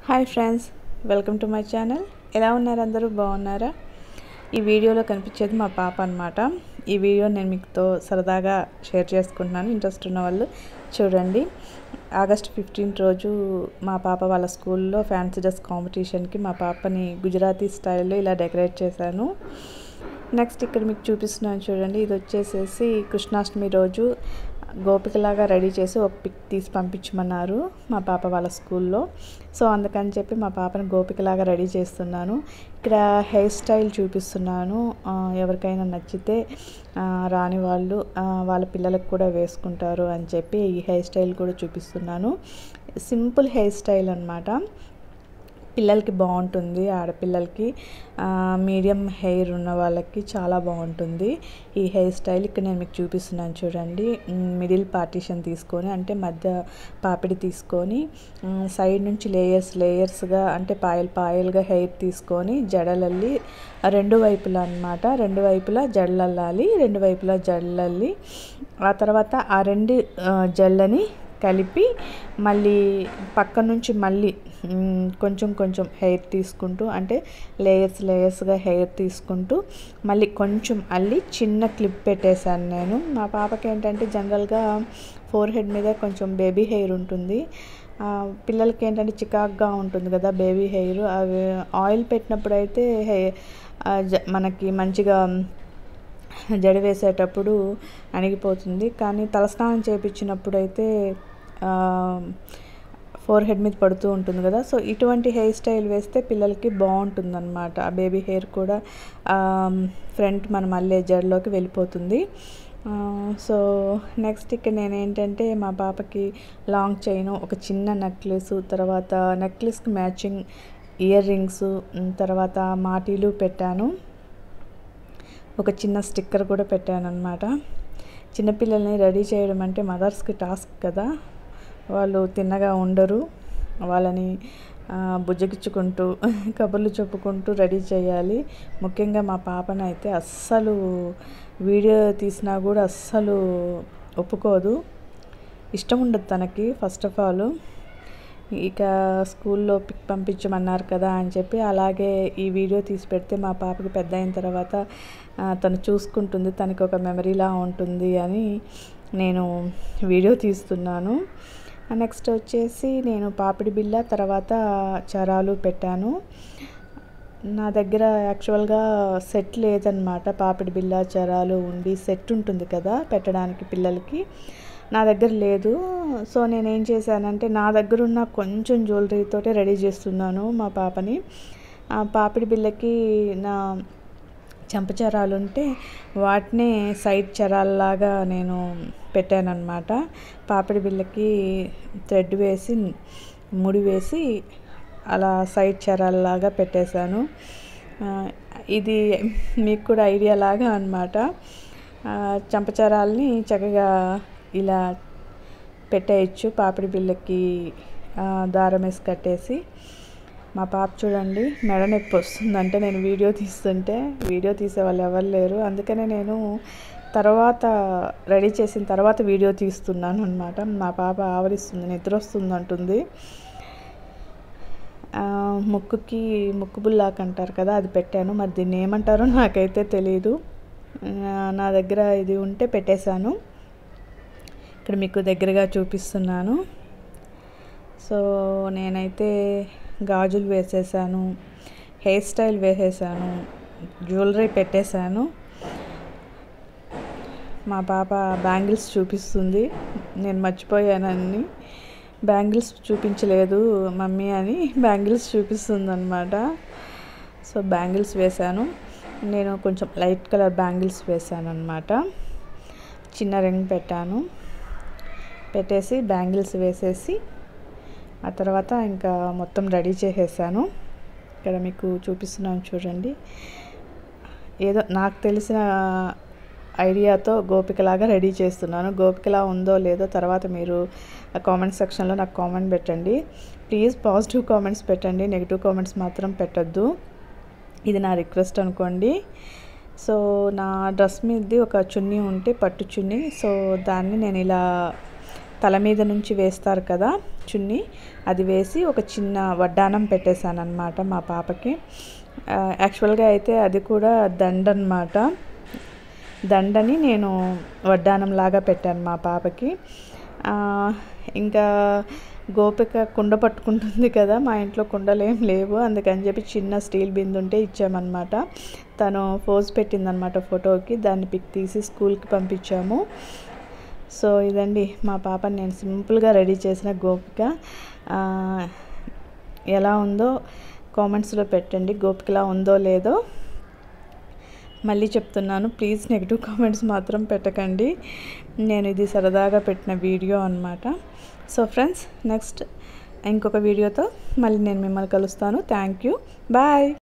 hi friends welcome to my channel ఎలా ఉన్నారు అందరూ బాగున్నారా ఈ వీడియోలో కనిపించేది మా పాప అనమాట ఈ వీడియో నేను మీతో సరదాగా షేర్ చేసుకుంటున్నాను ఇంట్రెస్ట్ ఉన్న వాళ్ళు చూడండి ఆగస్ట్ ఫిఫ్టీన్త్ రోజు మా పాప వాళ్ళ స్కూల్లో ఫ్యాన్సీ డ్రెస్ కాంపిటీషన్కి మా పాపని గుజరాతీ స్టైల్లో ఇలా డెకరేట్ చేశాను నెక్స్ట్ ఇక్కడ మీకు చూపిస్తున్నాను చూడండి ఇది వచ్చేసేసి కృష్ణాష్టమి రోజు గోపికలాగా రెడీ చేసి ఒక పిక్ తీసి పంపించమన్నారు మా పాప వాళ్ళ స్కూల్లో సో అందుకని చెప్పి మా పాపని గోపికలాగా రెడీ చేస్తున్నాను ఇక్కడ హెయిర్ స్టైల్ చూపిస్తున్నాను ఆ, ఎవరికైనా నచ్చితే ఆ, రాని వాళ్ళు ఆ, వాళ్ళ పిల్లలకు కూడా వేసుకుంటారు అని చెప్పి ఈ హెయిర్ స్టైల్ కూడా చూపిస్తున్నాను సింపుల్ హెయిర్ స్టైల్ అనమాట పిల్లలకి బాగుంటుంది ఆడపిల్లలకి ఆ, మీడియం హెయిర్ ఉన్న వాళ్ళకి చాలా బాగుంటుంది ఈ హెయిర్ స్టైల్ ఇక్కడ నేను మీకు చూపిస్తున్నాను చూడండి మ్, మిడిల్ పార్టీషన్ తీసుకొని అంటే మధ్య పాపిడి తీసుకొని మ్, సైడ్ నుంచి లేయర్స్ లేయర్స్గా అంటే పాయల్ పాయలుగా హెయిర్ తీసుకొని జడలల్లి ఆ రెండు వైపులా అన్నమాట రెండు వైపులా జడలల్లాలి రెండు వైపులా జడలల్లి ఆ తర్వాత ఆ రెండు ఆ, జడలని కలిపి మళ్ళీ పక్క నుంచి మళ్ళీ మ్, కొంచెం కొంచెం హెయిర్ తీసుకుంటూ అంటే లేయర్స్ లేయర్స్గా హెయిర్ తీసుకుంటూ మళ్ళీ కొంచెం అల్లి చిన్న క్లిప్ పెట్టేశాను నేను మా పాపకి ఏంటంటే జనరల్గా ఫోర్ హెడ్ మీద కొంచెం బేబీ హెయిర్ ఉంటుంది ఆ, పిల్లలకి ఏంటంటే చికాక్గా ఉంటుంది కదా బేబీ హెయిర్ అవి ఆయిల్ పెట్టినప్పుడు అయితే హె ఆ, జ- మనకి మంచిగా జడ వేసేటప్పుడు అణిగిపోతుంది కానీ తలస్నానం చేయించినప్పుడు అయితే ఫోర్ హెడ్ మీద పడుతూ ఉంటుంది కదా సో ఇటువంటి హెయిర్ స్టైల్ వేస్తే పిల్లలకి బాగుంటుంది అనమాట ఆ బేబీ హెయిర్ కూడా ఫ్రంట్ మన మళ్ళీ జడలోకి వెళ్ళిపోతుంది ఆ, సో నెక్స్ట్ ఇక్కడ నేను ఏంటంటే మా పాపకి లాంగ్ చైన్ ఒక చిన్న నెక్లెస్ తర్వాత నెక్లెస్కి మ్యాచింగ్ ఇయర్ రింగ్స్ తర్వాత మాటీలు పెట్టాను ఒక చిన్న స్టిక్కర్ కూడా పెట్టాను అనమాట చిన్నపిల్లల్ని రెడీ చేయడం అంటే మదర్స్కి టాస్క్ కదా వాళ్ళు తిన్నగా ఉండరు వాళ్ళని ఆ, బుజ్జగించుకుంటూ కబుర్లు చెప్పుకుంటూ రెడీ చేయాలి ముఖ్యంగా మా పాపను అయితే అస్సలు వీడియో తీసినా కూడా అస్సలు ఒప్పుకోదు ఇష్టం ఉండదు తనకి ఫస్ట్ ఆఫ్ ఆల్ ఇక స్కూల్లో పిక్ పంపించమన్నారు కదా అని చెప్పి అలాగే ఈ వీడియో తీసి పెడితే మా పాపకి పెద్ద అయిన తర్వాత ఆ, తను చూసుకుంటుంది తనకి ఒక మెమరీలా ఉంటుంది అని నేను వీడియో తీస్తున్నాను నెక్స్ట్ వచ్చేసి నేను పాపిడి బిళ్ళ తర్వాత చరాలు పెట్టాను నా దగ్గర యాక్చువల్గా సెట్ లేదనమాట పాపిడి బిళ్ళ చరాలు ఉండి సెట్ ఉంటుంది కదా పెట్టడానికి పిల్లలకి నా దగ్గర లేదు సో నేను ఏం చేశానంటే నా దగ్గర ఉన్న కొంచెం జ్యువెలరీతోటే రెడీ చేస్తున్నాను మా పాపని ఆ పాపిడి బిళ్ళకి నా చంపచరాలు ఉంటే వాటినే సైడ్ చరాల్లాగా నేను పెట్టానన్నమాట పాపిడి బిళ్ళకి థ్రెడ్ వేసి ముడి వేసి అలా సైడ్ చరాల్లాగా పెట్టేశాను ఆ, ఇది మీకు కూడా ఐడియా లాగా అనమాట చంపచరాల్ని చక్కగా ఇలా పెట్టేయచ్చు పాపిడి బిళ్ళకి ఆ, దారం వేసి కట్టేసి మా పాప చూడండి మెడ నొప్పి వస్తుందంటే నేను వీడియో తీస్తుంటే వీడియో తీసే వాళ్ళు ఎవరు లేరు అందుకనే నేను తర్వాత రెడీ చేసిన తర్వాత వీడియో తీస్తున్నాను అనమాట మా పాప ఆవరిస్తుంది నిద్ర వస్తుంది అంటుంది ఆ, ముక్కుకి ముక్కు బుల్లాక్ అంటారు కదా అది పెట్టాను మరి దీన్ని ఏమంటారో నాకైతే తెలియదు ఆ, నా దగ్గర ఇది ఉంటే పెట్టేశాను ఇక్కడ మీకు దగ్గరగా చూపిస్తున్నాను సో నేనైతే గాజులు వేసేసాను హెయిర్ స్టైల్ వేసేసాను జ్యువెలరీ పెట్టేశాను మా పాప బ్యాంగిల్స్ చూపిస్తుంది నేను మర్చిపోయానని బ్యాంగిల్స్ చూపించలేదు మమ్మీ అని బ్యాంగిల్స్ చూపిస్తుంది అనమాట సో బ్యాంగిల్స్ వేశాను నేను కొంచెం లైట్ కలర్ బ్యాంగిల్స్ వేశాను అనమాట చిన్న రింగ్ పెట్టాను పెట్టేసి బ్యాంగిల్స్ వేసేసి ఆ తర్వాత ఇంకా మొత్తం రెడీ చేసేసాను ఇక్కడ మీకు చూపిస్తున్నాను చూడండి ఏదో నాకు తెలిసిన ఐడియాతో గోపికలాగా రెడీ చేస్తున్నాను గోపికలా ఉందో లేదో తర్వాత మీరు కామెంట్ సెక్షన్లో నాకు కామెంట్ పెట్టండి ప్లీజ్ పాజిటివ్ కామెంట్స్ పెట్టండి నెగిటివ్ కామెంట్స్ మాత్రం పెట్టద్దు ఇది నా రిక్వెస్ట్ అనుకోండి సో నా డ్రెస్ మీదది ఒక చున్నీ ఉంటే పట్టు చున్నీ సో దాన్ని నేను ఇలా తల మీద నుంచి వేస్తారు కదా చున్నీ అది వేసి ఒక చిన్న వడ్డానం పెట్టేశాను అనమాట మా పాపకి యాక్చువల్గా అయితే అది కూడా దండ అనమాట దండని నేను వడ్డానం లాగా పెట్టాను మా పాపకి ఇంకా గోపిక కుండ పట్టుకుంటుంది కదా మా ఇంట్లో కుండలు ఏం లేవు అందుకని చెప్పి చిన్న స్టీల్ బిందు ఉంటే ఇచ్చామన్నమాట తను పోజ్ పెట్టిందనమాట ఫోటోకి దాన్ని పిక్ తీసి స్కూల్కి పంపించాము సో ఇదండి మా పాపని నేను సింపుల్గా రెడీ చేసిన గోపిక ఎలా ఉందో కామెంట్స్లో పెట్టండి గోపికలా ఉందో లేదో మళ్ళీ చెప్తున్నాను ప్లీజ్ నెగిటివ్ కామెంట్స్ మాత్రం పెట్టకండి నేను ఇది సరదాగా పెట్టిన వీడియో అనమాట సో ఫ్రెండ్స్ నెక్స్ట్ ఇంకొక వీడియోతో మళ్ళీ నేను మిమ్మల్ని కలుస్తాను థ్యాంక్ యూ బాయ్